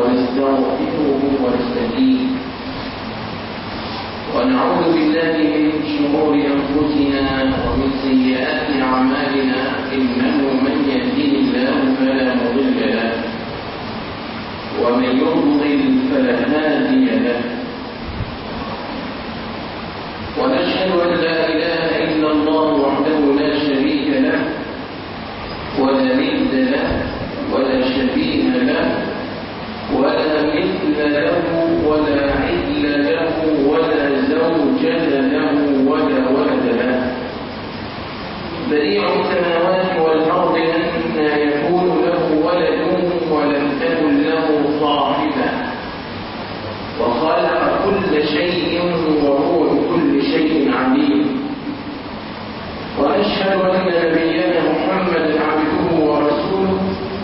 ونستغفره ونستهديه ونعوذ بالله من شرور انفسنا ومن سيئات اعمالنا انه من يهده الله فلا مضل له ومن يضلل فلا هادي له ونشهد ان لا اله الا الله وحده لا شريك له ولا ند له ولا شبيه له ولا مثل له ولا عدل له ولا زوجة له ولا ولد له بديع السماوات والأرض أن يكون له ولد ولم تكن له صاحبة وخلق كل شيء وهو بكل شيء عليم وأشهد أن نبينا محمدا عبده ورسوله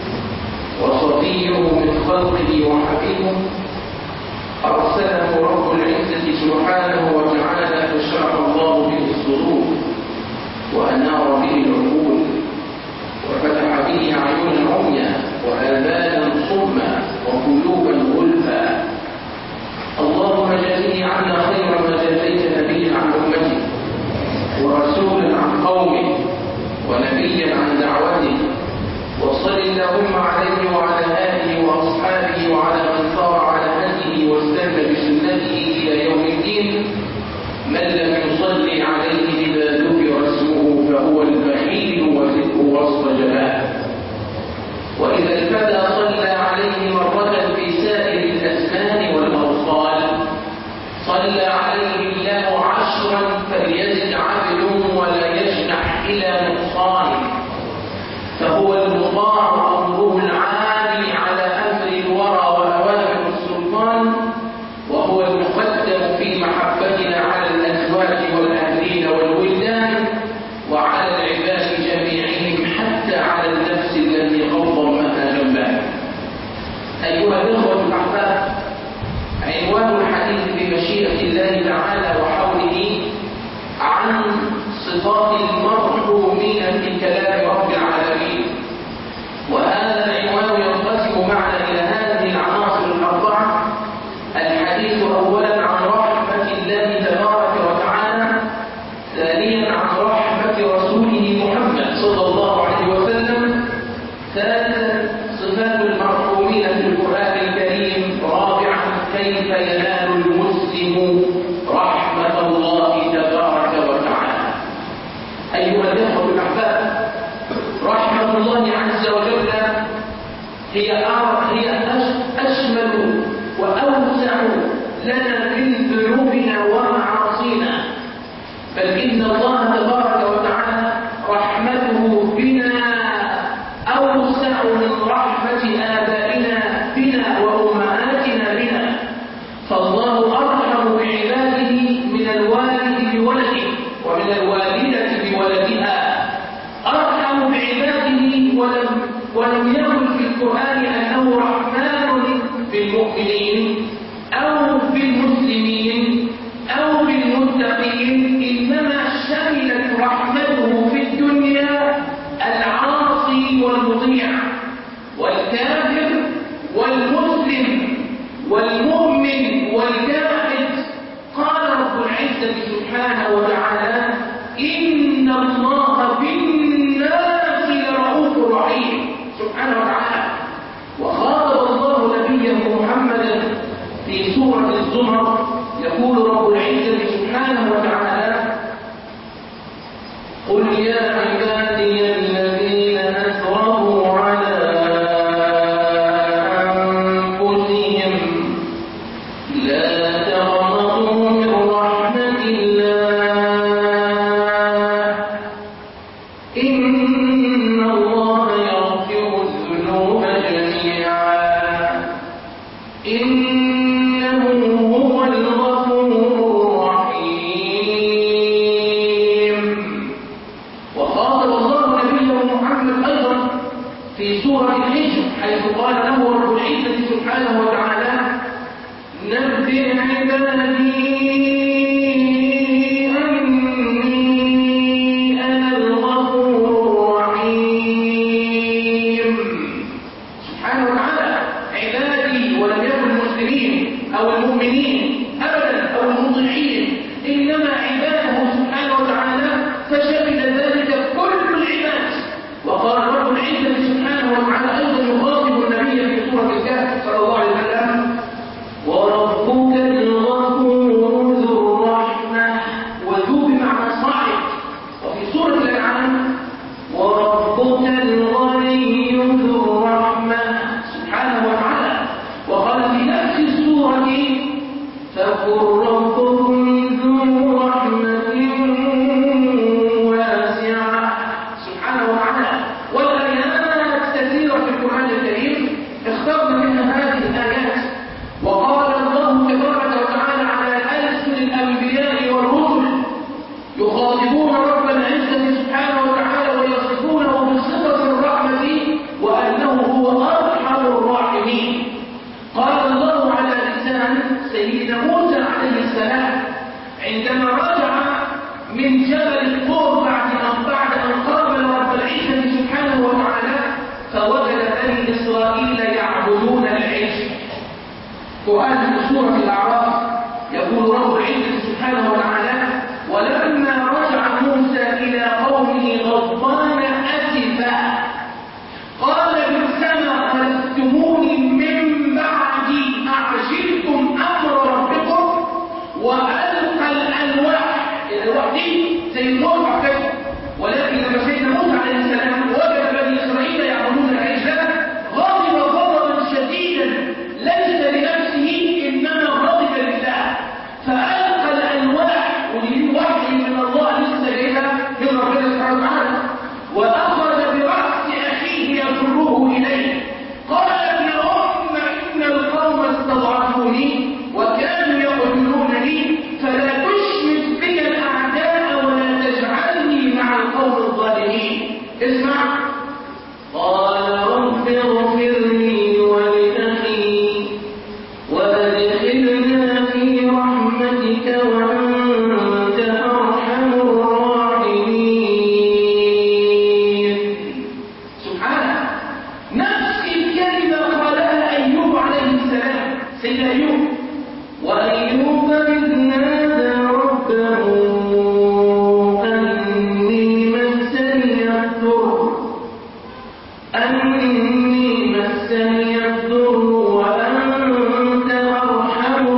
وصفيه من خلقه وحبيبه أرسله رب العزة سبحانه وتعالى فشرح الله به الصدور وأنار به العقول وفتح به أعينا عميا وآذانا صما وقلوبا غلفا اللهم جازه عنا خير ما جازيت نبيا عن أمته ورسولا عن قومه ونبيا عن دعوته وصل اللهم عليه وعلى آله وأصحابه وعلى من صار على هديه واستنى بسنته إلى يوم الدين من لم يصلي عليه إذا ذكر اسمه فهو البخيل وذكر وسط جباه وإذا الفتى صلى عليه مرة في سائر الأزمان والأوصال صلى عليه الله عشرا فليزد عبد ولا يجنح إلى نقصانه فهو المطاع أمره العالي على أمر الورى وأوامر السلطان وهو المقدم في محبتنا على الأزواج والأهلين والولدان وعلى العباد جميعهم حتى على النفس التي قضمها جنبها أيها الإخوة الأحباب عنوان الحديث بمشيئة الله تعالى وحوله عن صفات المرحومين في كلام رب العالمين وهذا العنوان ينقسم معنا إلى هذه العناصر الأربعة الحديث أولا عن رحمة الله تبارك وتعالى ثانيا عن رحمة رسوله محمد صلى الله عليه وسلم ثالثا صفات المرحومين في القرآن الكريم رابعا كيف ينال المسلم رحمة الله تبارك وتعالى أيها الإخوة الأحباب رحمة الله عز وجل هي هي أشمل وأوسع لنا من ذنوبنا ومعاصينا بل إن الله تبارك وتعالى رحمته بنا أوسع من رحمة آبائنا بنا وأمهاتنا بنا فالله أرحم بعباده من الوالد بولده ومن الوالدة بولدها أرحم بعباده ولم, ولم يقل في القرآن أنه رحمن بالمؤمنين أو بالمسلمين أو بالمتقين إنما شملت رحمته في الدنيا العاصي والمطيع والكافر والمسلم والمؤمن والجاحد قال رب العزة سبحانه وتعالى إن الله بالناس لرؤوف رحيم سبحانه وتعالى وخاطب الله نبيه محمدا في سورة الزمر يقول رب العزة سبحانه وتعالى قل يا عبادي الذين أسرفوا على أنفسهم لا تقنطوا من رحمة الله إن الله يغفر الذنوب جميعا إنه هو الغفور الرحيم وخاطب الله نبيه محمد أيضا في سورة الحجر حيث قال له رب العزة سبحانه وتعالى نبئ عبادي أني أنا الغفور الرحيم سبحانه وتعالى عبادي ولا قرآن في سورة الأعراف يقول رب العزة سبحانه وتعالى ولما رجع موسى إلى قومه غضبان أسفا قال بئسما خلفتموني من بعدي أعجلتم أمر ربكم وألقى الألواح الألواح دي زي الموقع كده ولكن لما سيدنا موسى عليه السلام وجد بني إسرائيل يعبدون العجلة غضب غضبا شديدا ليس لنفسه إنما غضب لله فألقى الألواح ودي وحي من الله لسه جايها من ربنا سبحانه وتعالى وأخذ برأس أخيه يجره إليه قال ابن أم إن القوم استضعفوني وكانوا يقتلونني فلا تشمت بي الأعداء ولا تجعلني مع القوم الظالمين اسمع قال رب اغفر لي ولأخي وأدخلنا في رحمتك وأنت أرحم الراحمين سبحانه نفس الكلمة قالها أيوب عليه السلام سيد أيوب وأيوب إذ نادى ربه أني مسني الضر أني مسني الضر وأنت أرحم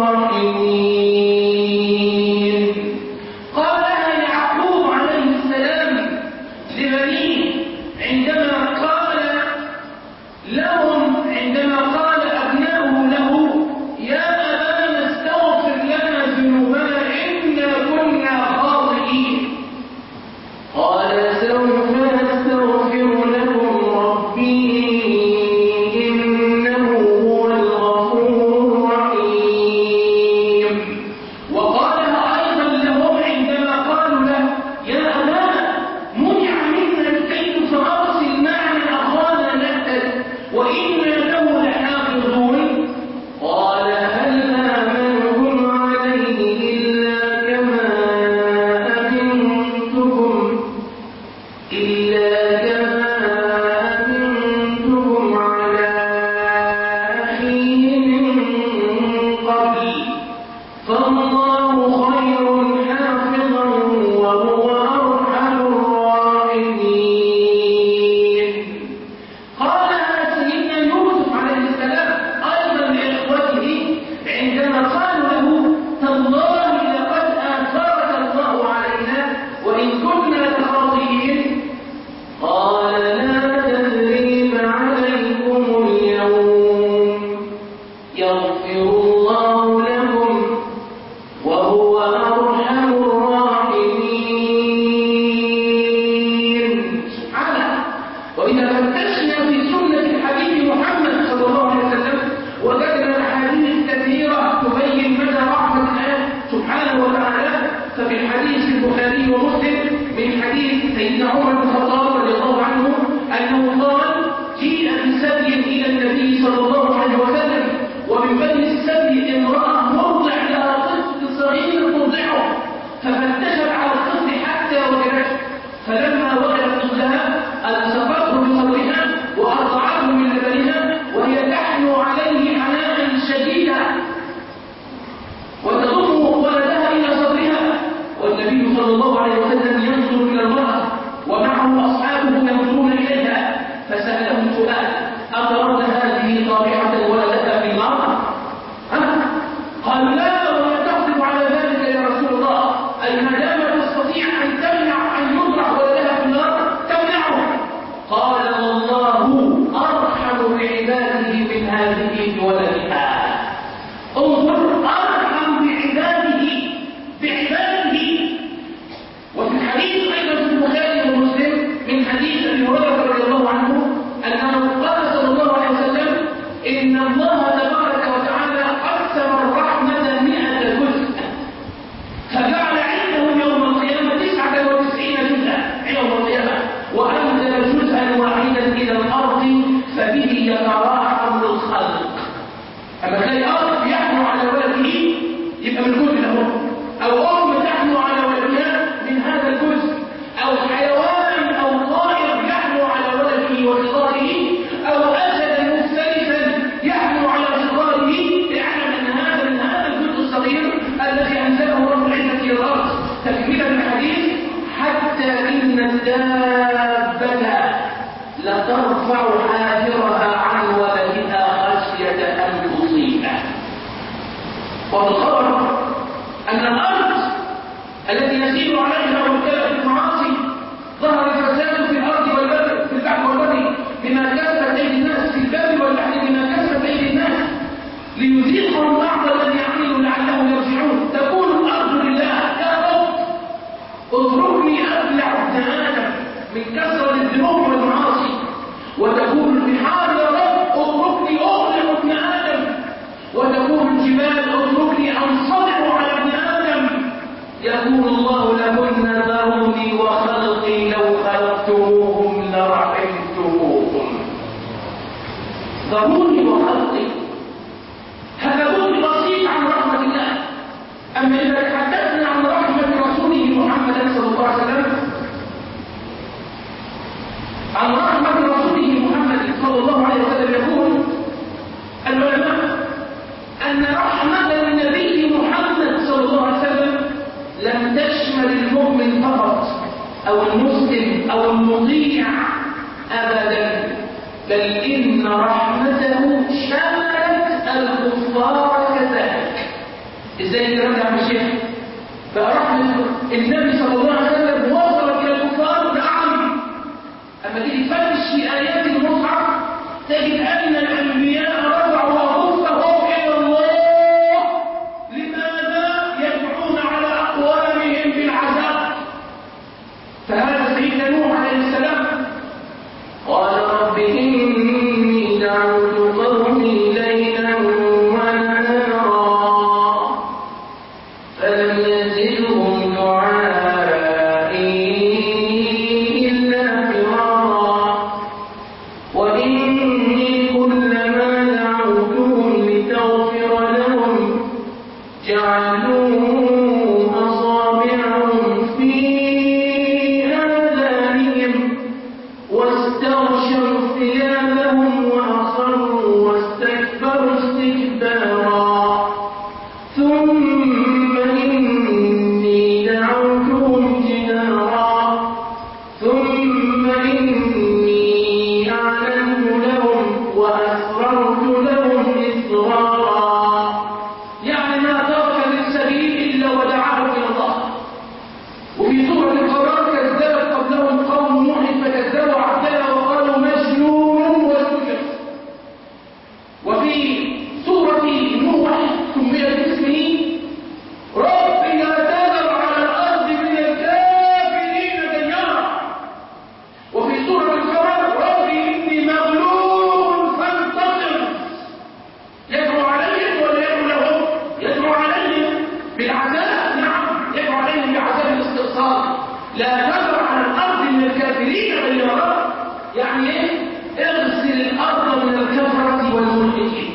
الراحمين قالها يعقوب عليه السلام لبنيه عندما قال لهم عندما قال أبناؤه له يا أبانا استغفر لنا ذنوبنا إنا كنا خاطئين قال سوف أستغفر لكم ربي إنه هو الغفور الرحيم وقالها أيضا لهم عندما قالوا له يا أبانا منع منا الكيد فأرسل معنا أخانا نكتل وإنا له لحافظون قال هل آمنهم عليه إلا كما أمنتكم إلا كما أمنتكم على أخيه من قبل فالله خير حافظا وهو أرحم الراحمين قالها سيدنا يوسف عليه السلام أيضا لإخوته عندما قالوا له تالله لقد آثرك الله علينا وإن كنا لخاطئين قال لا تثريب عليكم اليوم يغفر الله لكم وهو أرحم الراحمين سبحانه وإذا فتشنا في سنة الحبيب محمد صلى الله عليه وسلم وجدنا أحاديث كثيرة تبين مدى رحمة الله سبحانه وتعالى ففي الحديث البخاري ومسلم من حديث سيدنا عمر بن الخطاب رضي الله عنه أنه قال جيء بسبي إلى النبي صلى الله عليه وسلم ومن بني السبي امرأة مرضع لها طفل صغير ترضعه ففتشت على الطفل حتى وجدته فلما وجدت طفلها ألصقته بصدرها وأرضعته من لبنها وهي تحنو عليه حناء شديدا وتضم ولدها إلى صدرها والنبي صلى الله عليه وسلم ينظر إلى المرأة ومعه أصحابه ينظرون إليها فسألهم سؤال أترون هذه طابعة ولدها في النار؟ ها؟ قالوا لا وهي تقدر على ذلك يا رسول الله أي ما دام تستطيع أن تمنع أن يطرح ولدها في النار تمنعه قال والله أرحم بعباده من هذه بولدها انظر أرحم بعباده بعباده وفي الحديث أيضا في البخاري ومسلم من حديث أبي هريرة رضي الله عنه أنه قال صلى الله عليه وسلم إن الله تبارك وتعالى قسم الرحمة مئة جزء فجعل عنده يوم القيامة تسعة وتسعين جزءا يوم القيامة وأنزل جزءا واحدا إلى الأرض فبه يتراحم الخلق أما تلاقي أرض يحمل على لا ترفع حافرها عن ولدها خشية أن تصيبه والخبر أن الأرض التي يسير عليها وكالة المعاصي ظهر الفساد في الأرض والبر في البحر والبر بما كسبت أيدي الناس في البر والبحر بما كسبت أيدي الناس ليذيقهم بعض الذي عملوا لعلهم يرجعون تكون الأرض لله يا رب اتركني أبلع ابن آدم من كثرة الذنوب والمعاصي وتكون البحار يا رب اتركني أغلق ابن آدم وتكون الجبال اتركني أنصبر على ابن آدم يقول الله لهن ذروني وخلقي لو خلقتموهم لرحمتموهم ذروني وخلقي هذا جزء بسيط عن رحمة الله أما إذا تحدثنا عن رحمة رسوله محمد صلى الله عليه وسلم عن رحمة رسوله محمد صلى الله عليه وسلم يقول العلماء أن رحمة النبي محمد صلى الله عليه وسلم لم تشمل المؤمن فقط أو المسلم أو المطيع أبدا بل إن رحمته شملت الكفار كذلك ازاي الكلام ده يا عم الشيخ بقى رحمة النبي صلى الله عليه وسلم وصلت إلى الكفار نعم أما تيجي تفتش في آيات المصحف تجد أن الأنبياء رفعوا أنفسهم إلى الله لماذا يدعون على أقوامهم بالعذاب فهذا سيدنا نوح عليه السلام قال رب إني دعوت قومي ليلا ونهارا فلم يزدهم دعائي إلا فرارا وإني كلما دعوتهم لتغفر لهم جعلوا أصابعهم في آذانهم واستغشوا ثيابهم وأصروا واستكبروا استكبارا ثم إني دعوتهم جهارا ثم إني أعلنت لهم وأسررت لهم إسرارا يعني ما ترك للسبيل إلا ودعاهم إلى الله وفي سورة القرآن كذبت قبلهم قوم نوح فكذبوا عبدنا وقالوا مجنون وازدجر وفي سورة نوح سميت باسمه رب لا تذر على الأرض من الكافرين ديارا وفي سورة القمر رب إني مغلوب فانتصر يدعو عليهم ولا يدعو لهم يدعو عليهم بالعذاب نعم يدعو عليهم بعذاب الاستئصال لا تذر على الأرض من الكافرين ديارا يعني ايه اغسل الأرض من الكفرة والملحدين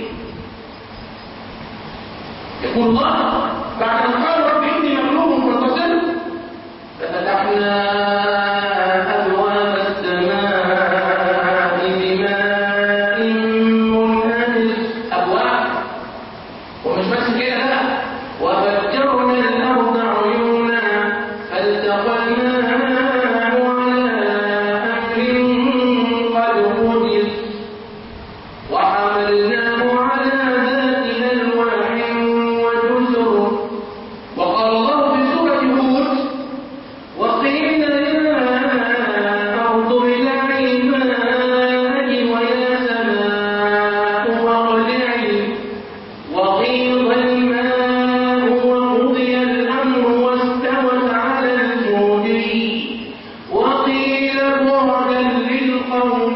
يقول الله بعد أن قال رب إني مغلوب فانتصر ففتحنا أبواب السماء بماء منهمر أبواب ومش بس كده لا وفجرنا الأرض عيونا فالتقى الماء على أمر قد قدر وحملناه على ذات ألواح ودسر وقال الله في سورة هود وقيل يا أرض ابلعي الماء ويا سماء واقلعي وغيض الماء وقضي الأمر واستوت على الجودي وقيل بعدا للقوم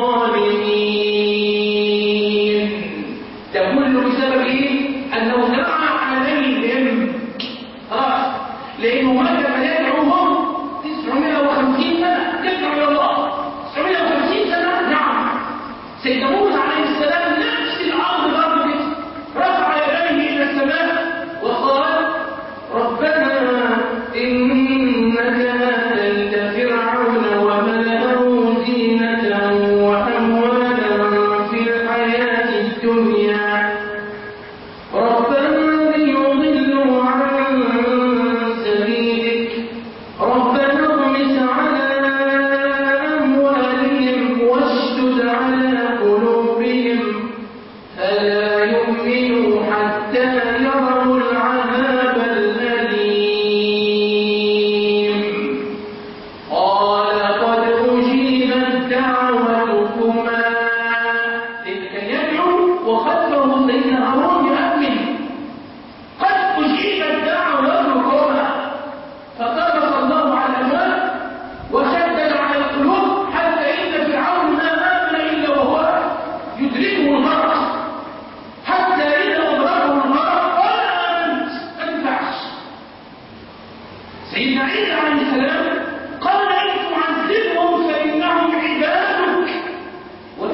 الظالمين ده كله بسبب ايه؟ انه دعا عليهم خلاص لانه ما كان يدعوهم 950 سنه يدعو الى الله 950 سنه نعم سيدنا موسى عليه السلام نفس الارض برضه كده رفع يديه الى السماء وقال ربنا انك اتيت فرعون وملأه زينة واموالا في الحياة الدنيا ربنا ليضلوا عن سبيلك ربنا اغمس على أموالهم واشدد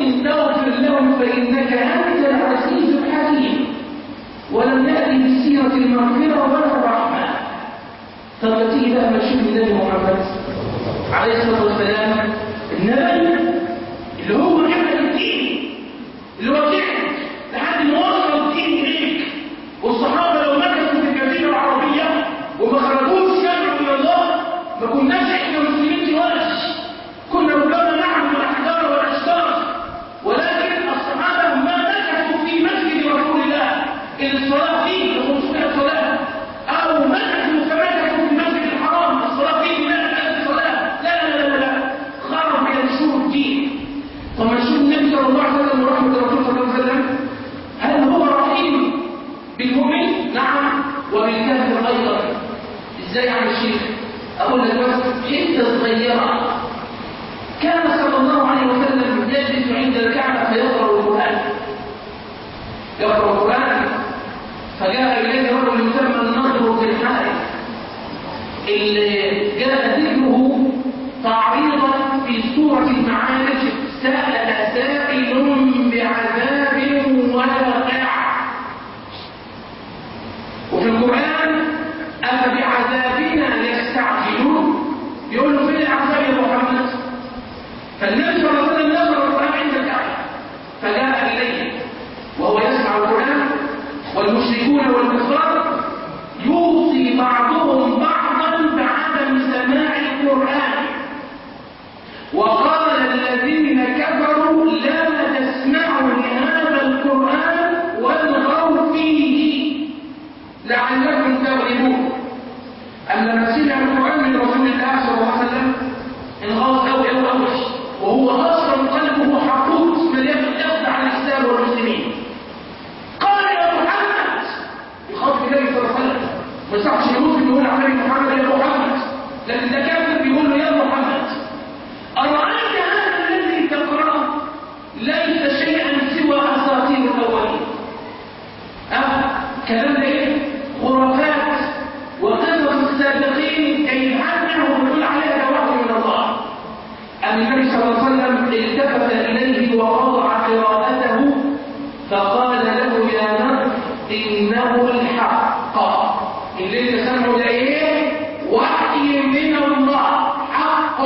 تغفر لهم فإنك أنت العزيز الحكيم ولم يأتي بالسيرة المغفرة ولا الرحمة طب ما تيجي بقى نشوف النبي محمد عليه الصلاة والسلام النبي اللي هو جبل الدين اللي هو تعب لحد ما وصل الدين إليك والصحابة لو مكثوا في الجزيرة العربية وما خرجوش يدعوا إلى الله ما كناش إحنا مسلمين دلوقتي كنا ربما نعبد الأحجار والأشجار ولكن الصحابة ما مكثوا في مسجد رسول الله الصلاة فيه 500 صلاة أو مكثوا فمكثوا في المسجد الحرام الصلاة فيه 100000 صلاة لا لا لا لا خرج ينشر الدين طب نشوف النبي صلى الله عليه وسلم ورحمة الرسول صلى الله عليه وسلم هل هو رحيم بالمؤمن؟ نعم وبالكافر أيضا ازاي يا عم الشيخ؟ أقول لك بس حتة صغيرة كان صلى الله عليه وسلم يجلس عند الكعبة فيقرأ القرآن يقرأ القرآن فجاء إليه رجل يسمى النضر بن الحارث اللي جاء ذكره تعريضا في سورة المعارج سأل سائل بعذاب واقع وفي القرآن أفبعذابنا يستعجلون يقول له فين العذاب يا محمد فالنبي صلى الله عليه وسلم نظر القرآن عند الكعبة فجاء إليه وهو يسمع القرآن والمشركون والكفار يوصي بعضهم بعضا بعدم سماع القرآن وقال الذين كفروا لا تسمعوا لهذا القرآن والغوا فيه لعلكم تغلبون أما لما سمع القرآن من رسول الله صلى الله عليه وسلم انغاص أوي أوي أوي وهو أصلا قلبه حقود مليان الأخذ عن الإسلام والمسلمين قال يا محمد يخاطب النبي صلى الله عليه وسلم ما يصحش المسلم يقول على النبي محمد يا محمد لكن ده كافر بيقول له يا محمد أرأيت هذا الذي تقرأه ليس شيئا سوى أساطير الأولين أه كلام ده إيه؟ خرافات وقصص السابقين كي يحدثوا ويقول عليها وحي من الله أن النبي صلى الله عليه وسلم التفت إليه ووضع قراءته فقال له يا نبي إنه الحق اللي انت سمعه ده إيه؟ وحي من الله حق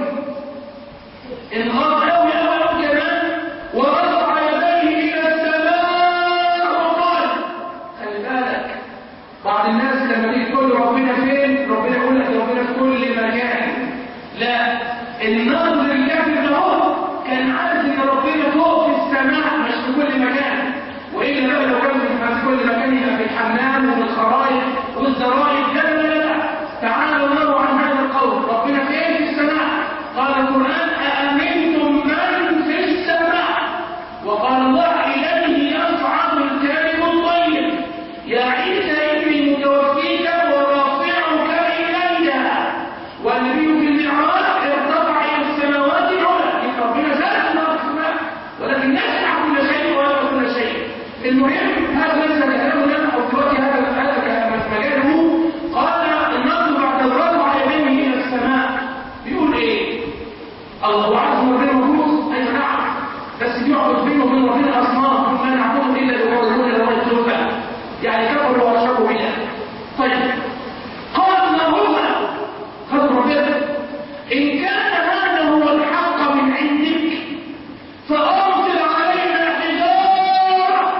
انغض أوي أوي أوي كمان ورفع يديه إلى السماء وقال خلي بالك بعض الناس لما تيجي تقول له ربنا فين ربنا يقول لك ربنا في كل مكان لا النظر الكافر ده هو كان عارف ان ربنا فوق في السماء مش في كل مكان والا بقى لو كان في كل مكان يبقى في الحمام وفي الخرايط والزراير لا لا لا لا تعالوا نروا عن هذا القول ربنا فين في السماء قال القران أأمنتم من في السماء وقال الله إليه يصعد الكلم الطيب يا عيسى إني متوفيك ورافعك إلي والنبي في المعراج ارتفع إلى السماوات العلى إن ربنا زاد الله في السماء ولكن يسمع كل شيء ويرى كل شيء المهم هذا ليس كلامنا أو دلوقتي هذا هذا مجاله قال النصر بعد الرفع يديه إلى السماء بيقول إيه؟ الله عز وجل موجود أيوة نعم بس بيعبد بينه وبين ربنا أصنام ما نعبد إلا ليقربون إلى الله زلفى يعني كفروا وأشركوا بنا طيب قال ما هو خذ ربنا إن كان هذا هو الحق من عندك فأرسل علينا حجارة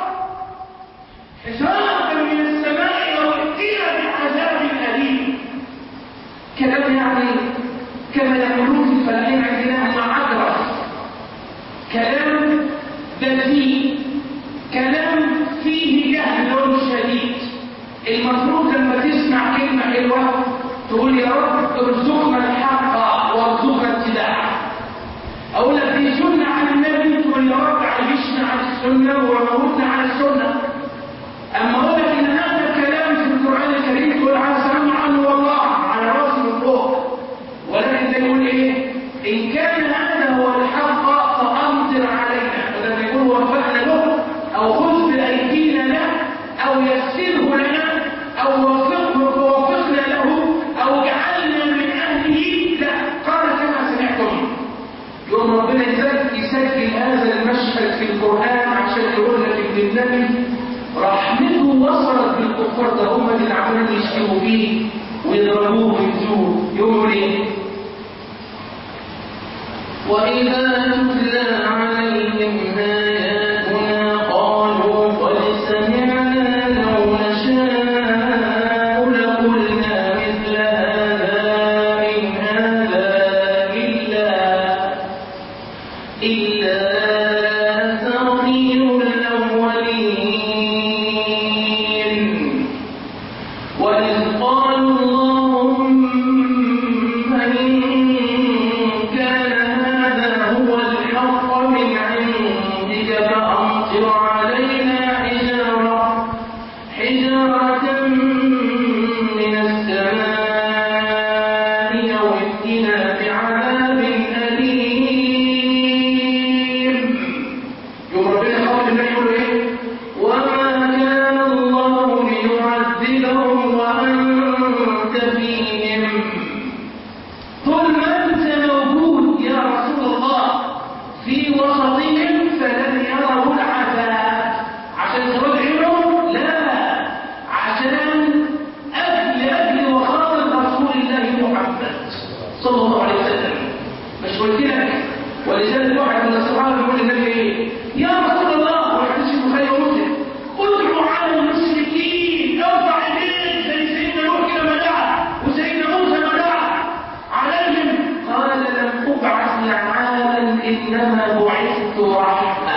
حجارة من السماء أو ائتنا بعذاب أليم كلام يعني كما يقولون في الفلاحين عندنا معذرة كلام بذيء كلام فيه جهل شديد المفروض لما تسمع كلمة حلوة تقول يا رب ارزقنا الحق وارزقنا اتباعه اقول لك دي سنة عن النبي تقول يا رب عيشنا على السنة وموتنا على السنة اما اقول لك ان هذا الكلام في القرآن الكريم تقول على سمعا والله على راسي من فوق ولكن ده يقول ايه ان كان هذا هو الحق فامطر علينا وده يقول وفقنا له او خذ بايدينا له او يسره لنا او وفقه ووفقنا له او اجعلنا من اهله الكفار ده هم اللي عمالين يشتموا فيه ويضربوه ويؤذوه يقولوا ايه؟ وإذا تتلى عليهم آياتنا قالوا قد سمعنا لو نشاء لقلنا مثل هذا إن هذا إلا إلا أساطير الأولين وإذ قالوا اللهم إن كان هذا هو الحق من عندك فأمطر علينا حجارة حجارة من السماء أو ائتنا بعذاب أليم يوم ربنا خاطب النبي يقول له ايه وما كان الله ليعذبهم وانت فيهم طول ما انت موجود يا رسول الله في وسطهم فلن يروا العذاب عشان سواد عينهم لا عشان اجل اجل وخاطر رسول الله محمد صلى الله عليه وسلم مش قلت لك ولذلك واحد من الصحابه يقول للنبي ايه يا رسول الله ويحدث البخاري ومسلم ادعوا على المشركين ارفع ايديك زي سيدنا نوح كده ما دعا وسيدنا موسى ما دعا عليهم قال لم ابعث لعانا انما بعثت رحمه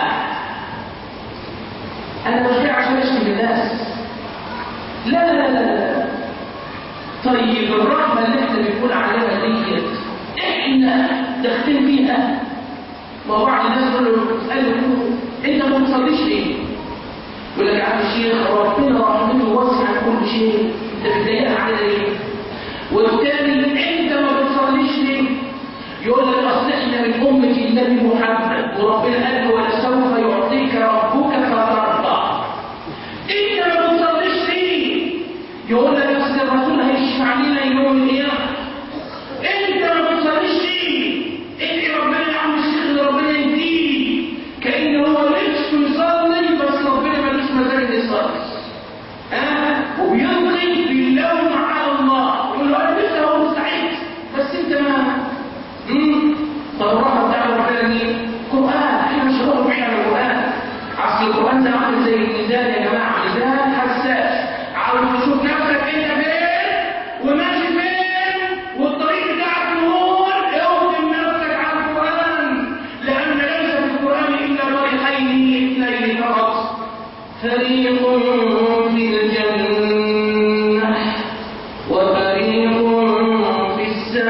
انا مش جاي عشان اشتم الناس لا لا لا لا طيب الرحمه اللي احنا بنقول عليها ديت احنا داخلين فيها ما هو بعض الناس يقول له اساله انت ما بتصليش ليه؟ يقول لك يا عم الشيخ ربنا رحمته واسعه كل شيء انت بتضايقها علينا ليه؟ والتاني انت ما بتصليش ليه؟ يقول لك اصل احنا من امه النبي محمد وربنا قال له ولسوف يعطيك ربك فترضى انت ما بتصليش ليه؟ يقول لك اصل الرسول هيشفع لنا يوم القيامه انت ما بتصليش ليه؟ ادعي ربنا يا عم الشيخ اللي ربنا يهديه كأن هو نفسه يصلي بس ربنا ملوش مزاج انه يصلي ها وبيلقي باللوم على الله يقول له انا لسه هو مستعد بس انت ما امم طب الرحمه بتاع ربنا مين؟ قران احنا مش هنقول احنا على القران اصل القران ده عامل زي الميزان يا جماعه ميزان حساس عاوز تشوف نفسك انت فين وماشي فين والطريق بتاعك نور اوزن نفسك على القران لان ليس في القران الا طريقين اثنين فقط فريق في الجنه وفريق في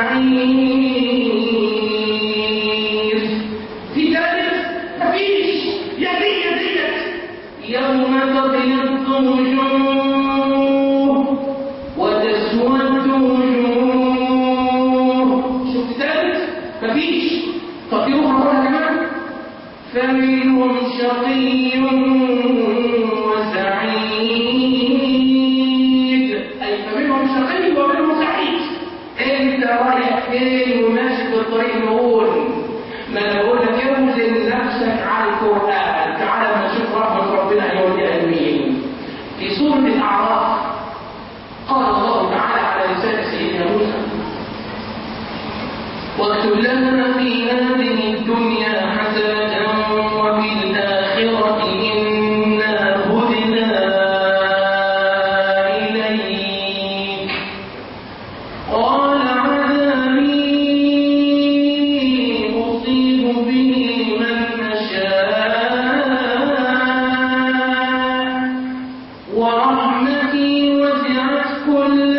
السعير في ذلك مفيش يا دي يا ديت يوم تبيض وجوه وتسود وجوه شفت ذلك مفيش طب في روح مرة كمان فمنهم شقي وسعيد أي فمنهم شقي ومنهم سعيد انت رايح فين وماشي في الطريق نقول ما انا بقول لك اوزن نفسك على القران تعالى ما نشوف رحمه ربنا هيوديها لمين في سوره الاعراف قال الله تعالى على لسان سيدنا موسى واكتب لنا في هذه الدنيا حسنه وفي الاخره انا هدنا اليك قال عذابي أصيب به من أشاء ورحمتي وسعت كل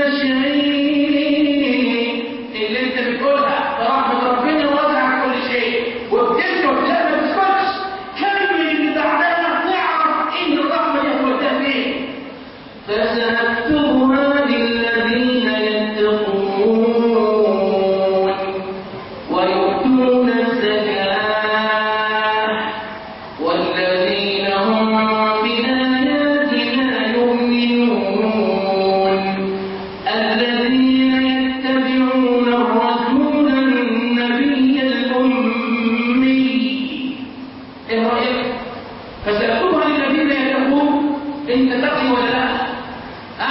شيء اللي انت بتقولها رحمة ربنا وسعت كل شيء وبتسكت لا ما تسكتش كمل اللي بعدها تعرف ان الرحمة دي هتوديها فين فسنكتبها للذين يتقون ويؤتون الزكاة والذين هم بآياتنا يؤمنون الذين يتبعون الرسول النبي الأمي ايه رأيك؟ فسأكتبها للذين يتقون انت تقي ولا لا؟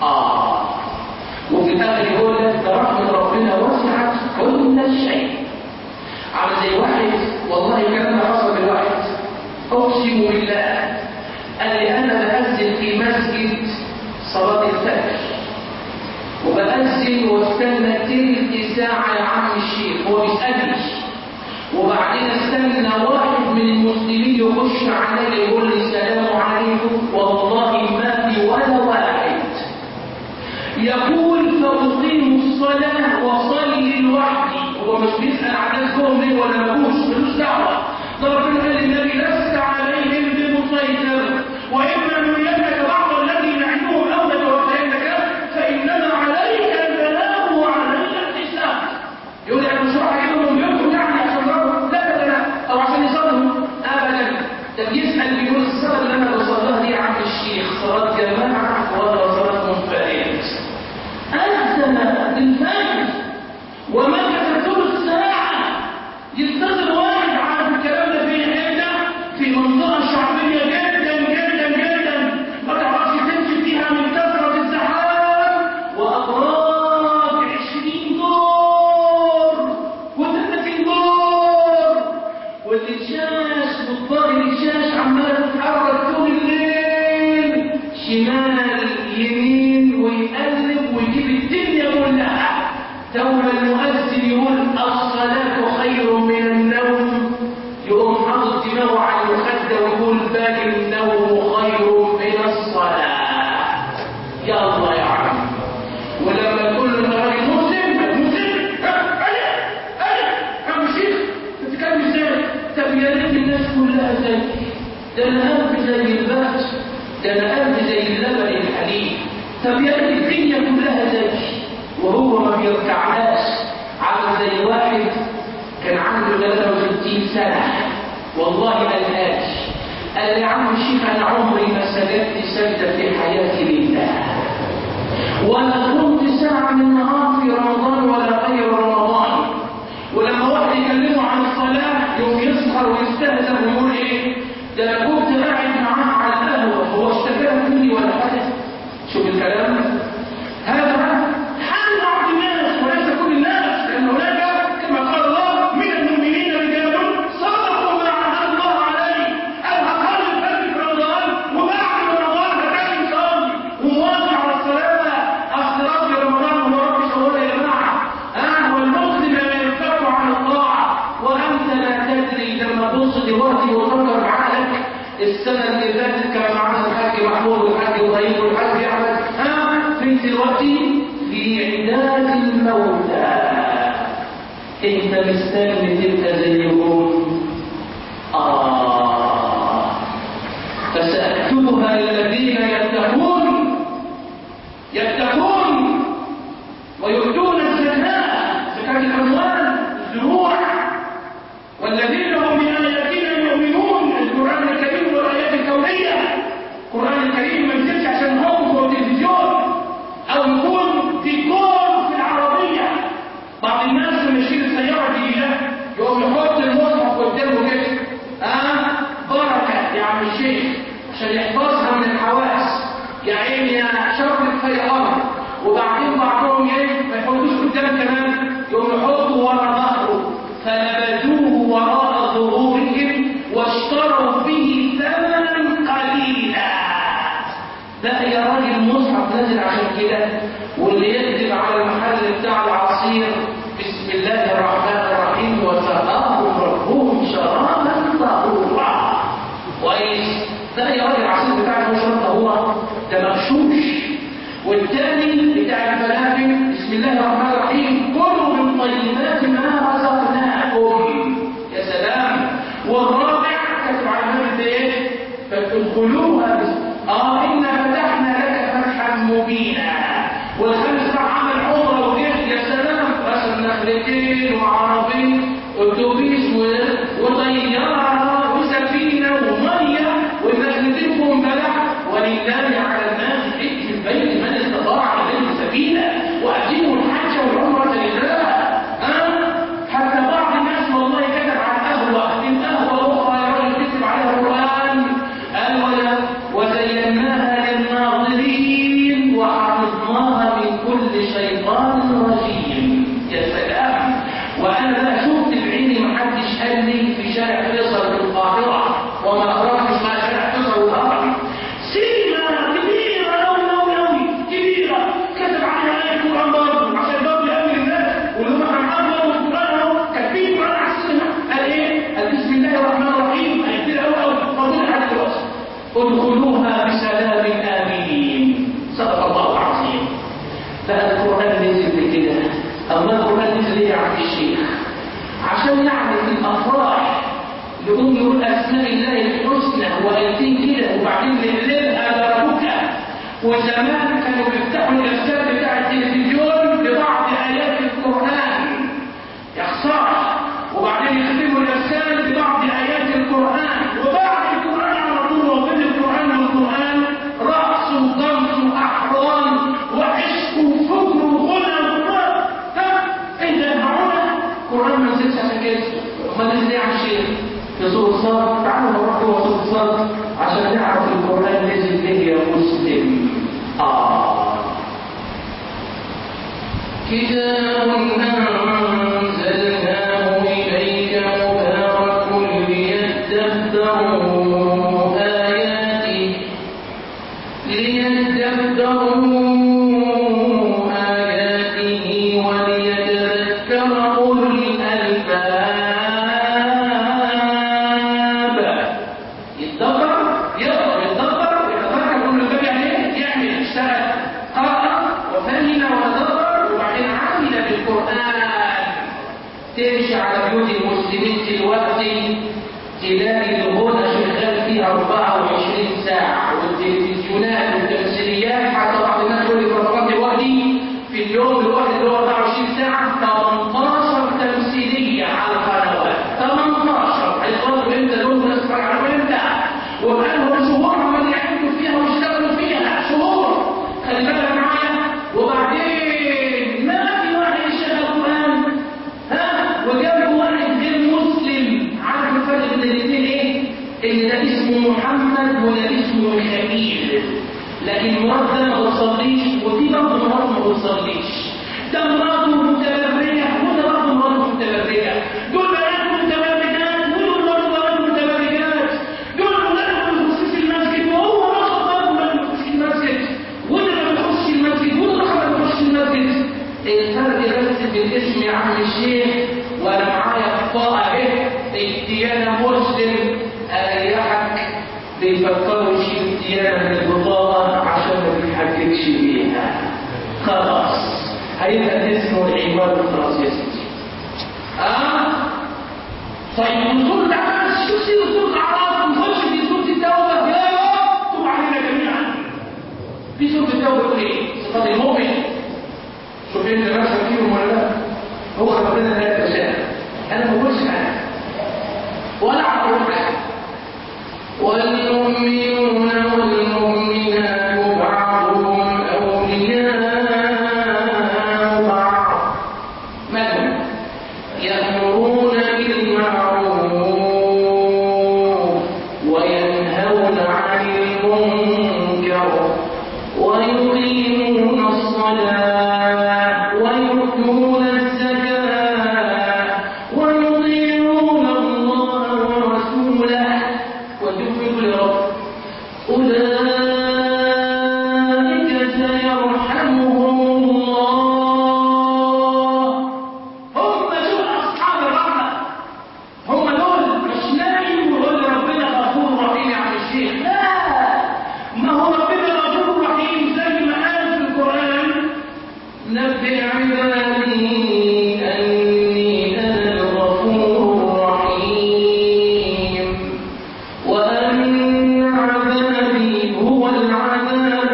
اه وفي الاخر يقول لك ده رحمه ربنا وسعت كل شيء عامل زي واحد والله الكلام ده حصل لواحد اقسم بالله قال لي انا باذن في مسجد صلاه الفجر وبأذن واستنى تلت ساعة يا عم الشيخ هو بيسألني وبعدين استنى واحد من المسلمين يخش علي يقول لي السلام عليكم والله ما في ولا واحد يقول فأقيم الصلاة وصلي لوحدي هو مش بيسأل عن الناس جوه ليه ولا مالوش ملوش دعوة ده ربنا قال للنبي لست عليهم بمسيطر وإما نرينك بعض الذي نعدهم أو نتوفينك فإنما عليك البلاغ وعليك الحساب يقول لك مش راح اجيبهم بيوتهم يعني عشان ضربهم لا لا لا او عشان يصلوا ابدا ده بيسال بيقول الصلاه اللي انا بصليها دي عند الشيخ صلاه جماعه ولا صلاه منفرد اذن الفجر ومكث ثلث ساعه ينتظر واحد عارف الكلام ده فين حته في منطقه شعبيه جدا جدا جدا ما تعرفش تمشي فيها من كثره الزحام وابراج 20 دور و30 دور والشاش والطاغي الشاش عماله تتحرك طول الليل شمال يمين ويقلب ويجيب الدنيا كلها ثم المؤذن يقول الصلاة خير من النوم يقوم حاطط دماغه على المخدة ويقول باقي النوم خير من الصلاة يلا يا عم ولما تقول له انت راجل مسلم مسلم انا انا يا شيخ بتتكلم ازاي؟ طب يا ريت الناس كلها زي ده انا قلبي زي البات ده انا قلبي زي اللبن الحليب طب يا ريت الدنيا كلها زي وهو ما بيركعهاش عامل زي واحد كان عنده 63 سنه والله قالهاش قال لي يا عم الشيخ انا عمري ما سجدت سجده في حياتي لله ولا كنت ساعة من النهار في رمضان ولا غير رمضان ولما واحد يكلمه عن الصلاة يوم يسهر ويستهزأ ويقول ايه ده انا كنت قاعد معاه على القهوة هو اشتكى مني ولا حاجة شوف الكلام هذا حال بعض الناس وليس كل الناس لأن هناك كما قال الله من المؤمنين رجال صدقوا ما عهد الله عليه أو أقل الفجر في رمضان وبعد رمضان هتلاقي يصلي ومواظب على الصلاة أصل رب رمضان هو رب شهور يا جماعة ها والمسلم لا ينفك عن الطاعة وأنت لا تدري لما تبص دلوقتي وتفكر بعقلك السنة اللي فاتت كان معانا الحاج محمود والحاج ابراهيم والحاج أحمد ها فين دلوقتي في عداد الموتى انت مستني تبقى زيهم آه فسأكتبها للذين يتقون يتقون ويؤتون الزكاة زكاة الأموال الزروع والذين هم بآياتنا يؤمنون القرآن الكريم والآيات الكونية القرآن الكريم ما ينزلش عشان هو هو تلفزيون أو يكون في كون في العربية بعض الناس لما يشيل السيارة الجديدة يقوم يحط المصحف قدامه كده ها بركة يا عم الشيخ عشان يحفظها من الحواس يا عيني يا شرب في أمر وبعدين بعضهم ايه ما يحطوش قدام كمان يقوم يحطوا ورا ظهره فنبذوه وراء ظهورهم واشتروا به ثمنا قليلا لا يا راجل مصحف نازل عشان كده واللي يكذب على المحل بتاع العصير بسم الله الرحمن الرحيم وسقاهم ربهم شرابا طهورا كويس ده يا راجل العصير بتاع المشرب طهورا ده مغشوش والثاني بتاع الفلافل بسم الله الرحمن الرحيم كلوا من طيبات ما رزقناكم يا سلام والرابع كتب على النبي ده ايه فادخلوها بس اه انا فتحنا لك فتحا مبينا والخامس راح عمل عمره وجه يا سلام رسم وزمان كانوا بيفتحوا الإرسال بتاع التلفزيون ببعض آيات القرآن يخسر وبعدين يختموا الإرسال ببعض آيات القرآن وبعد القرآن على طول وبين القرآن والقرآن رقص وطنس وأحرام وعشق وفكر وغنى وغنى ها انت معقولة القرآن ما نزلش عشان كده امال نزل ايه على الشيخ في سورة صاد تعالوا نروح جوه سورة صاد عشان نعرف القرآن نزل ليه يا مسلم آه كتاب أنزلناه إليك مبارك ليدبروا آياته ليدبروا آياته وليتذكر أولو الألباب يتدبر يقرا يتدبر يتذكر كل الباب يعني ايه؟ يعمل اشتغل قرأ وفهم وتدبر وبعدين عمل بالقرآن تمشي على بيوت المسلمين دلوقتي تلاقي الغنى شغال فيها 24 ساعة والتلفزيونات والتمثيليات حتى بعض الناس يقول لي في رمضان دلوقتي في اليوم الواحد اللي هو 24 ساعة 18 تمثيلية على القنوات 18 هيصوروا امتى دول والناس تتفرج عليهم امتى وبقالهم شهور عمال يعملوا فيها ويشتغلوا فيها شهور خلي بالك معايا وبعدين ما في واحد يشتغل قرآن ها وجنبه واحد غير مسلم عارف الفرق بين الاثنين ايه؟ ان ده اسمه محمد وده اسمه خليل لكن مرات ده ما بتصليش ودي برضه مرات ما بتصليش ده مراته متبرية وده برضه مراته متبرية دول بنات متبرجات ودول برضه بنات متبرجات دول ولاد ما بيخشوش المسجد وهو راجل برضه ما بيخش المسجد وده ما بيخش المسجد وده ما بيخش المسجد الفرق بس في الاسم يا عم الشيخ وانا معايا بطاقه اهي الديانه مسلم اريحك بيفكروا يشيل الديانه من البطاقه عشان ما بيحككش بيها خلاص هيبقى اسمه العماد خلاص يا سيدي اه طيب وصول العباس شو سير وصول الاعراض ونخش في سوره التوبه يا رب تب علينا جميعا في سوره التوبه تقول ايه؟ صفات المؤمن شوف انت نفسك فيهم ولا لا هو ربنا لا يتساءل انا ما بقولش حاجه ولا اقول حاجه والمؤمنون والمؤمنات بعضهم أولياء بعض مالهم يأمرون بالمعروف وينهون عن المنكر ويقيمون الصلاة ويؤتون الزكاة ويطيعون الله ورسوله وتؤمنوا لرب أولئك سيرحمهم الله هم دول اصحاب الرحمه هم دول مش نايم ويقول لي ربنا غفور رحيم يا عم الشيخ لا ما هو ربنا غفور رحيم زي ما قال في القران نبئ عبادي أني أنا الغفور الرحيم وأن عذابي هو العذاب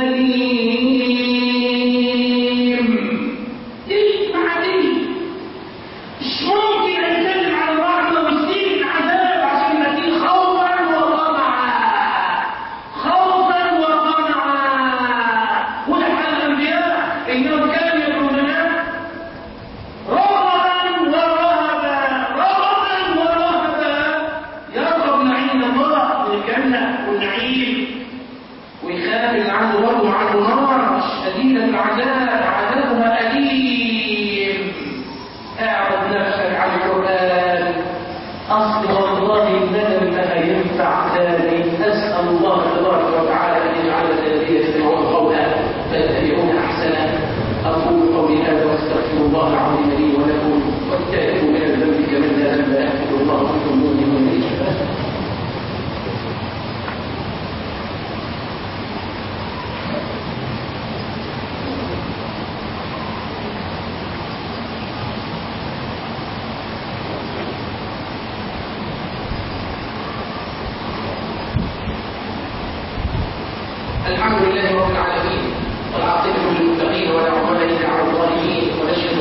الأليم دي مع دي مش ممكن اتكلم عن الرحمه ويسيب العذاب عشان نتيه خوفا وطمعا خوفا وطمعا وده حال الانبياء انهم كانوا يدعوننا رغبا ورهبا رغبا ورهبا يرغب نعيم الله والجنه والنعيم ويخاف اللي عنده برضه عنده نار شديدة العذاب عذابها أليم اعرض نفسك عن القرآن أصل والله الندم ما ينفع ذلك أسأل الله تبارك وتعالى أن يجعل الذين يستمعون قولا فيتبعون أحسنه أقول قولي هذا وأستغفر الله العظيم لي ولكم واتقوا من الذنب كمن لا ذنب يغفر الله لكم مؤمن إليه الحمد لله رب العالمين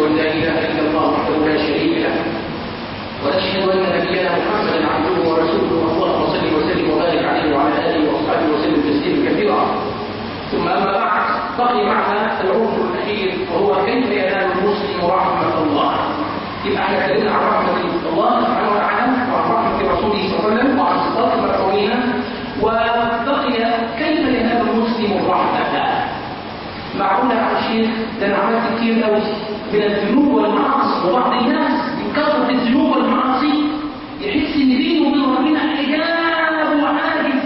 أن لا إله إلا الله وحده لا شريك له ونشهد أن نبينا محمدا عبده ورسوله اللهم صل وسلم وبارك عليه وعلى آله وأصحابه وسلم تسليما كثيرا ثم أما بعد بقي معنا العنصر الأخير وهو كيف ينال المسلم رحمة الله يبقى احنا اتكلمنا عن رحمة الله سبحانه وتعالى وعن رحمة رسوله صلى الله عليه وسلم وعن صفات المرحومين وبقي كيف ينال المسلم الرحمة معقولة يا الشيخ ده انا عملت كتير قوي من الذنوب والمعاصي وبعض الناس من كثرة الذنوب والمعاصي يحس ان بينه وبين ربنا حجاب وعاجز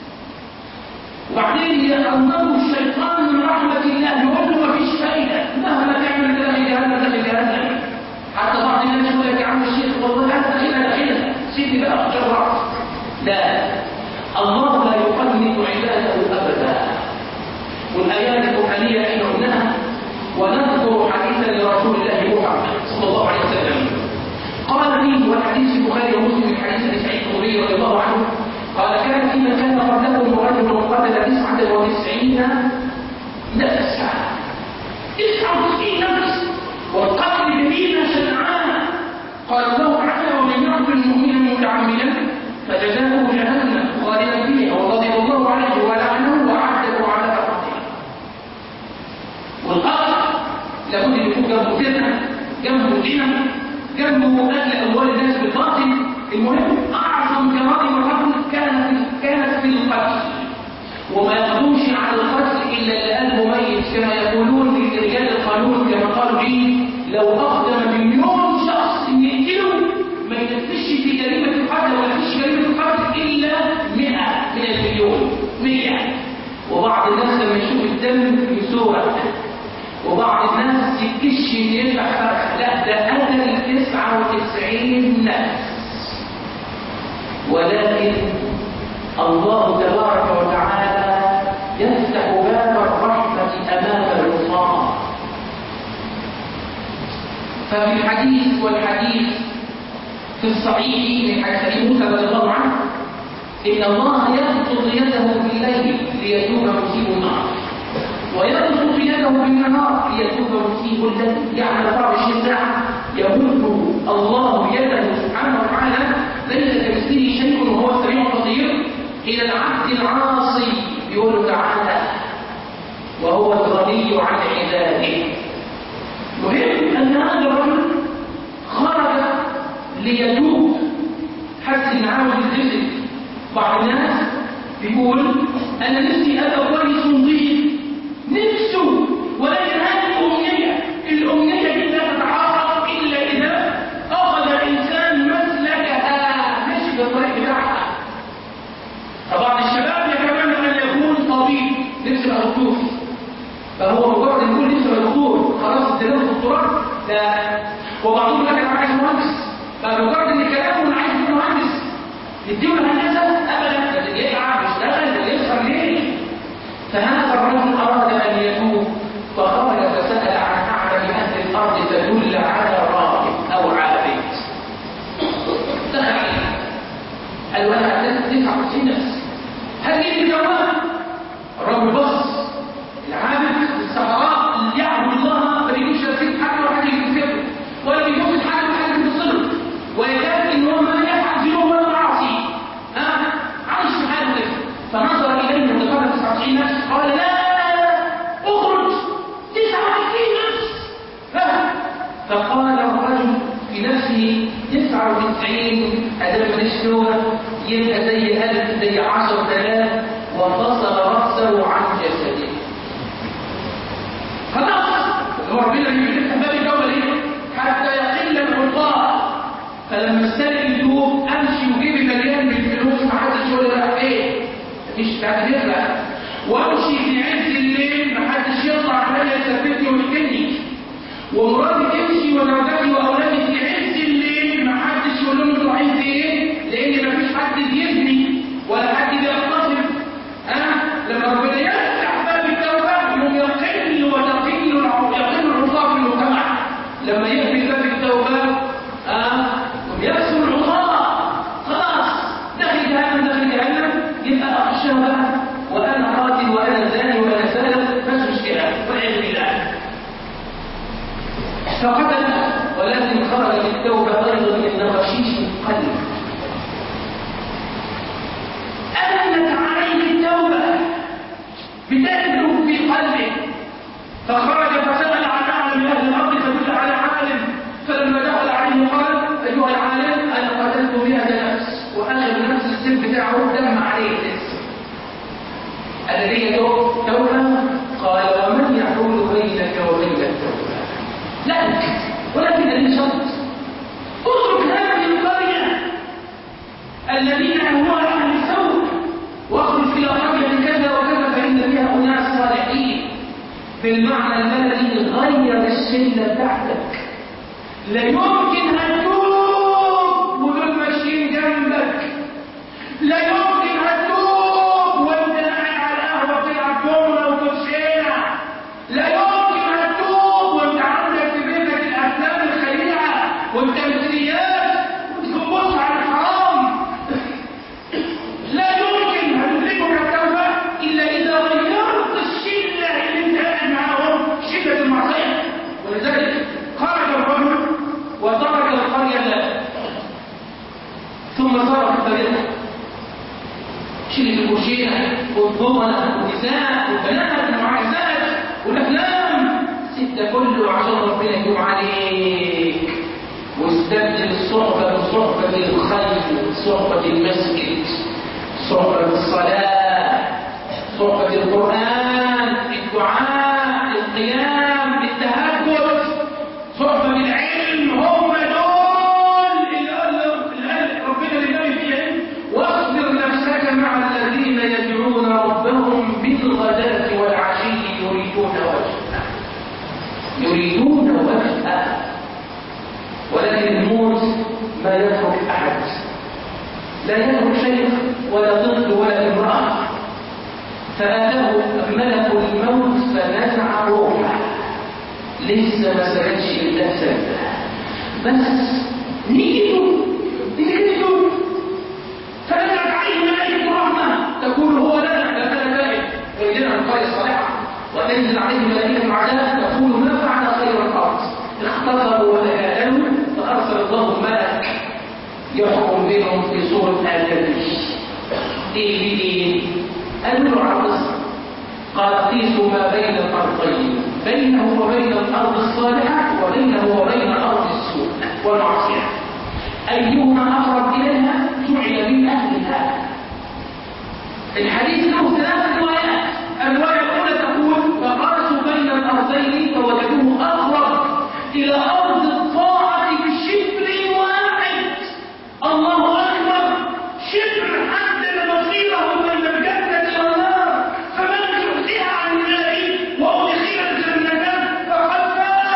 وبعدين يقربه الشيطان من رحمة الله يقول له مفيش فايدة مهما تعمل كده في جهنم داخل جهنم حتى بعض الناس يقول لك يا عم الشيخ والله انا داخلها داخلها سيبني بقى اتشرع لا الله لا يقنط عباده ابدا والايات القرانيه احنا قلناها ونذكر حديثا لرسول الله محمد صلى الله عليه وسلم قال فيه والحديث البخاري ومسلم من حديث ابي سعيد الخدري رضي الله عنه قال كان فيما كان قبلكم رجل قتل تسعة وتسعين نفسا تسعة وتسعين نفس والقتل جميلة شنعاء قال الله تعالى ومن يقتل مؤمنا متعمدا فجزاؤه جهنم خالدا فيها وغضب الله عليه ولعنه وعد له عذابا عظيما والقتل لابد ان يكون جنبه فتنه جنبه زنا جنبه اكل اموال الناس بالباطل المهم اعظم جرائم الرجل كانت كانت في القتل وما يقدمش على القتل الا اللي قلبه ميت كما يقولون رجال القانون كما قالوا لي لو اقدم مليون شخص ان يقتله ما ينفذش في جريمه القتل ولا فيش جريمه القتل الا 100 من المليون 100 وبعض الناس لما يشوف الدم يسوع وبعض الناس يكش يدفع فرخ لا ده قتل 99 نفس ولكن الله تبارك وتعالى يفتح باب الرحمة أمام العصاة ففي الحديث والحديث في الصحيح من حديث أبي موسى رضي الله عنه إن الله يبسط يده بالليل ليتوب مسيء النار ويبسط يده بالنهار ليتوب مسيء الليل يعني 24 ساعة يمد الله يده سبحانه وتعالى ليس كمثله شيء وهو السميع البصير إلى العبد العاصي يقول تعالى وهو الغني عن عباده مهم أن هذا الرجل خرج ليتوب حتى إن عاوز الجسد بعض الناس بيقول أنا نفسي أبقى كويس ونظيف نفسه ولكن هذه الأمنية الأمنية دي لا تتعرف إلا إذا أخذ الإنسان مسلكها مش بالطريق بتاعها فبعض الشباب يتمنى أن يكون طبيب نفسه يبقى دكتور فهو مجرد يقول نفسه يبقى دكتور خلاص اديله الدكتوراه لا وبعضهم يقول لك انا عايز مهندس فمجرد ان كلامه انا عايز يكون مهندس يديله الهندسه ابدا لازم يتعب يشتغل ويسهر ليه فهذا الرجل اراد ان يتوب فخرج فسال عن اعلم اهل الارض تدل على راهب او عابد دخل عليه قال له انا اعتدت 99 نفس هل جيت بجواب الرجل بص العابد في الصحراء اللي يعبد الله ما بيجيش رصيد حد ولا حد يكتبه ولا بيجوز حد ولا حد يبصله ويكاد ان هو ما يفعل ذنوب ولا معاصي ها عايش في حاله كده فنظر اليه وتقرب 99 نفس قال لا اخرج 99 نفس ها فقال الرجل في نفسه 99 ادام ماليش نوع يبقى زي ألف زي 10000 وفصل رأسه عن جسده خلاص هو ربنا بيفتح باب الجوله ليه؟ حتى يقل العطاء فلما استلم يتوب امشي وجيبي مليان بالفلوس ما حدش يقول لي راح فين مفيش بعد يغرق وامشي في عز الليل ما حدش يطلع عليا يثبتني ويقتلني ومراتي تمشي وزوجتي واولادي في عز الليل ما حدش يقول لهم انتوا عايزين ايه لان ما فيش حد بيزني ولا حد بيغتصب ها لما ربنا يفتح باب التوبه يوم يقل وتقل يقل العصاه في المجتمع لما يقفل باب التوبه ها ويكسر العصاه خلاص داخل جهنم داخل جهنم يبقى اخشى بقى وانا قاتل وانا زاني وانا سالب مش مشكله والعياذ بالله فقتل ولكن خرج بالتوبة أيضا من غشيش قلب أمنت عليه التوبة بتأكله في قلبه فخرج فسأل عن أعلم أهل الأرض فدل على عالم فلما دخل عليه قال أيها العالم أنا قتلت مئة نفس وأخذ نفس السن بتاعه دم عليه لسه الذي توبة قال ومن يحول بينك وبين التوبة لا ولكن الذي شرط اترك هذه القرية الذين هو أهل السوء واخرج إلى قرية كذا وكذا فإن فيها أناس صالحين بالمعنى البلدي غير الشلة بتاعتك لا يمكن هتوب ودول ماشيين جنبك لا يمكن هتوب وانت قاعد على القهوه بتلعب دومنا وكوتشينه لا يمكن هتوب وانت عندك في بيتك الافلام الخليعه والتمثيليات وتبص على الحرام لا يمكن هتدركك التوبه الا اذا غيرت الشله اللي انت قاعد معاهم شده المعصيه ولذلك خرج الرجل وترك القريه له ثم صار في الطريق شيل الكوشينه والضمنه والنساء والبنات والمعزات والافلام سته كله عشان ربنا يتوب عليك واستبدل الصحبه بصحبه الخير صحبه المسجد صحبه الصلاه صحبه القران الدعاء القيام التهجد صحبه العلم هم دول اللي قال اللي قال ربنا للنبي فيهم واصبر نفسك مع الذين يدعون ربهم بالغداة والعشي يريدون وجهه يريدون وجهه ولكن الموت ما يترك احد لا يترك شيخ ولا طفل ولا امراه فاتاه ملك الموت فنزع روحه لسه ما سكتش الا سنه بس نيته نيته فنزلت عليه ملائكة رحمة تقول هو لنا لا كان تائب ويجينا من قرية صالحة وتنزل عليه ملائكة عذاب تقول ما فعل خير الأرض اختصروا وتكالوا فأرسل الله ملك يحكم بهم في صورة آدمي إيه إيه قالوا له على القصة قال قيسوا ما بين الأرضين بينه وبين الأرض الصالحة وبينه وبين الأرض السوء والمعصية أيهما أقرب إليها جعل من أهلها الحديث له ثلاث روايات الرواية الأولى تقول فقاسوا بين الأرضين فوجدوه أقرب إلى أرض الطاعة بشبر واحد الله أكبر شبر حدد مصيره بين الجنة والنار فمن زحزح عن النار وأدخل الجنة فقد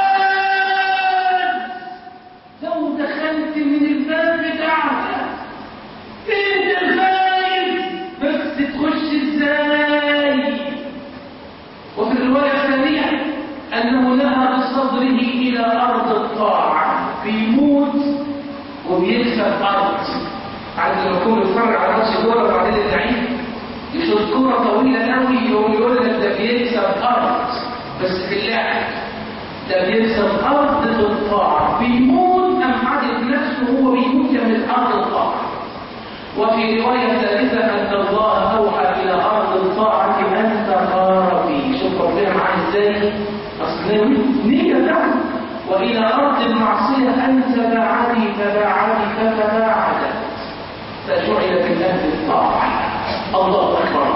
فاز لو دخلت من الباب بتاعها انت الفايز بس تخش ازاي وفي الرواية الثانية أنه نهى بصدره إلى أرض الطاعة بيموت وبيكسب أرض عايز لما يكون بيتفرج على ماتش كورة وبعدين اللعيب يشوط كورة طويلة قوي يقوم يقول لك ده بيكسب أرض بس في اللعب ده بيكسب أرض الطاعة بيموت أم عدد نفسه هو بيموت من أرض الطاعة وفي رواية ثالثة أن الله أوحى إلى أرض الطاعة أن تقاربي شوف ربنا معاه إزاي أصل نية بتاعته وإلى أرض المعصية أن تباعدي تباعدي فتباعدت فجعل من أهل الطاعة الله أكبر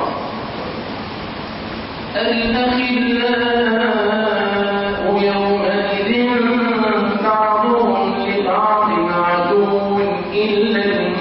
الأخلاء يومئذ بعضهم لبعض عدو إلا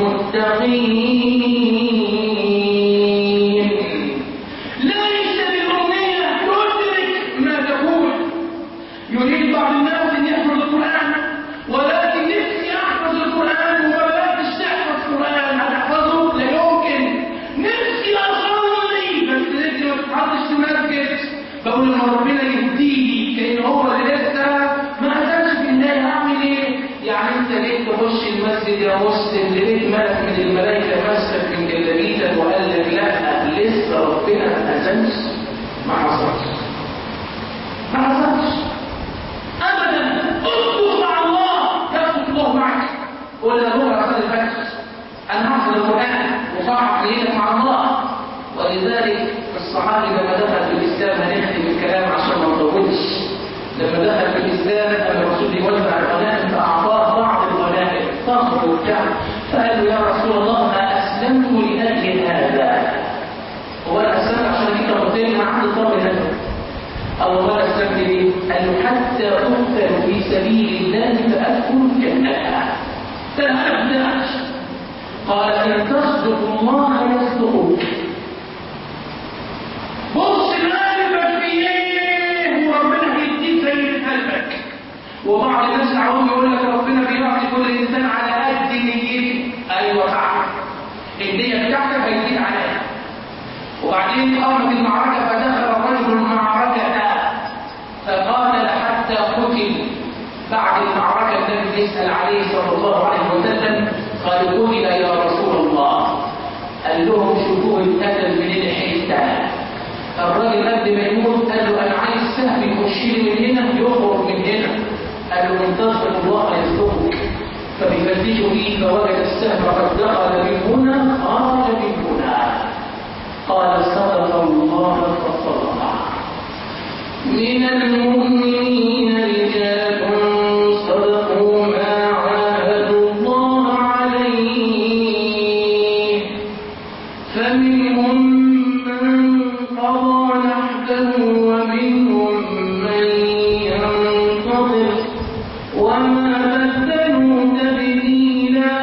المتقين ليس بالأمنية تدرك ما تقول يريد بعض الناس أن يحفظ القرآن ولكن نفسي أحفظ القرآن وبلاش تحفظ القرآن هتحفظه لا يمكن نفسي أصلي بس نفسي ما تتحطش في مسجد بقول لما ربنا يهديه كأن هو اللي لسه ما أتاش في النهاية هعمل إيه؟ يعني أنت جيت تخش المسجد يا مسلم لقيت ملك من الملائكة مسك من جلابيتك وقال لك لا لسه ربنا ما أذنش ما حصلش ما حصلش ابدا الله قال استمر ليه؟ قال له حتى اقتل في سبيل الله فادخل الجنه فلا ابداش قال ان تصدق الله يصدقك بص قلبك في ايه وربنا هيديك زي اللي في قلبك وبعض الناس عاوز يقول لك ربنا بيعطي كل انسان على قد نيته ايوه صح النيه بتاعتك هيزيد عليها وبعدين قامت المعركه فدخل الرجل المعركه فقاتل حتى قتل بعد المعركه النبي يسال عليه صلى الله عليه وسلم قال قتل يا رسول الله قال لهم شوفوه اتقتل من الحته الراجل قبل ما يموت قال له انا عايز سهم يخش لي من هنا يخرج من هنا قال له ان تصدق الله يصدقك فبيفتشوا فيه فوجد السهم قد دخل من هنا خرج من هنا قال صدق الله فصدق من المؤمنين رجال صدقوا ما عاهدوا الله عليه فمنهم من قضى نحبه ومنهم من ينتظر وما بدلوا تبديلا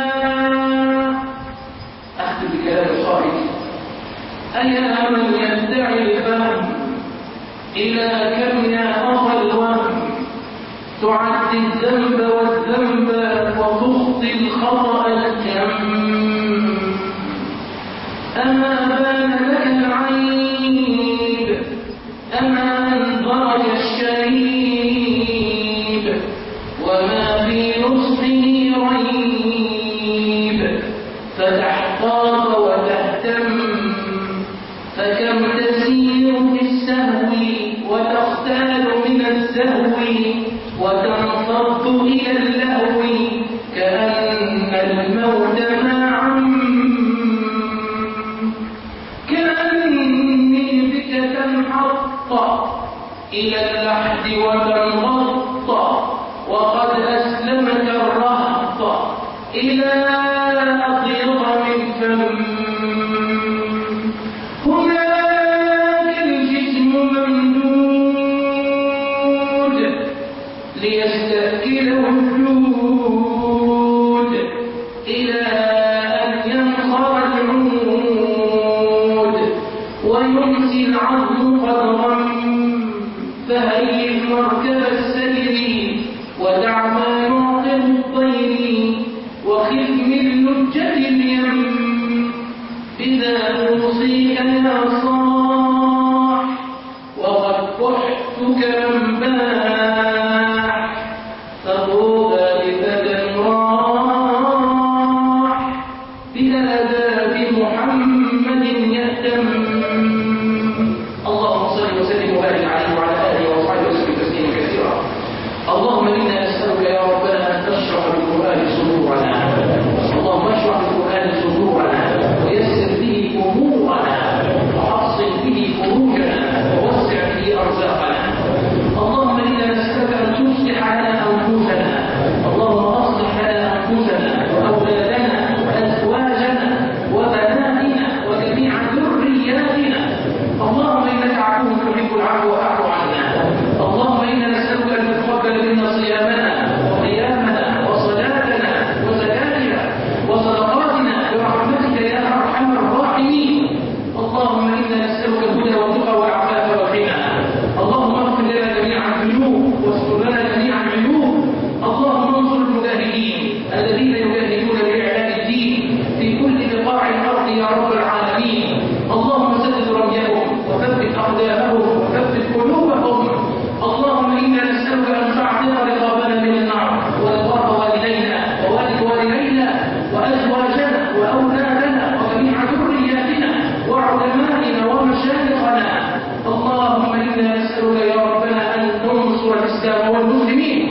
أختم بكلام صاحبي أيا من يدعي الفهم إلى كم يا أخا الوهم تعدي الذنب والذنب وتخطي الخطأ الكم أما بان لك العيب أما أنظرك الشريب وما في نصحه ريب فتحتاط وتهتم فكم تسير في السهو وتختال من السهو وتنفض إلى اللهو كأن الموت ما عم كأني بك تنحط إلى اللحد وتنغط وقد أسلمك الرهط إلى أطيب من فم هناك الجسم ممدود ليستأكله الجود إلى أن ينخر العود ويمسي العظم قدرا فهيئ مركب السير ودع ما يعقب الطير وخف من لجة اليم إذا أوصيك يا صاح وقد بحتك منباح فطوبى لفتى راح بآداب محمد يهتم اللهم صل وسلم وبارك عليه وعلى آله وصحبه وسلم تسليما كثيرا اللهم إنا نسألك يا ربنا أن تشرح بالقرآن صدورنا اللهم اشرح بالقرآن صدورنا ويسر به أمورنا وحصل به فروجنا ووسع به أرزاقنا اللهم إنا نسألك أن تصلح لنا أنفسنا اللهم أصلح لنا أنفسنا وأولادنا وأزواجنا وبناتنا وجميع ذرياتنا اللهم إنك عفو تحب العفو فاعف عنا اللهم إنا نسألك أن تتقبل منا صيامنا وقيامنا وصلاتنا وزكاتنا وصدقاتنا برحمتك يا أرحم الراحمين اللهم إنا نسألك الهدى والتقى والعفاف والغنى اللهم اغفر لنا جميع الذنوب واستر لنا جميع العيوب اللهم انصر المجاهدين الذين يجاهدون لإعلاء الدين في كل بقاع الأرض يا رب العالمين اللهم سدد رميهم وثبت أقدامهم وثبت قلوبهم اللهم إنا نسألك أن تعتق رقابنا من النار ورقاب والدينا ووالد والدينا وأزواجنا وأولادنا وجميع ذرياتنا وعلمائنا ومشايخنا اللهم إنا نسألك يا ربنا أن تنصر الإسلام والمسلمين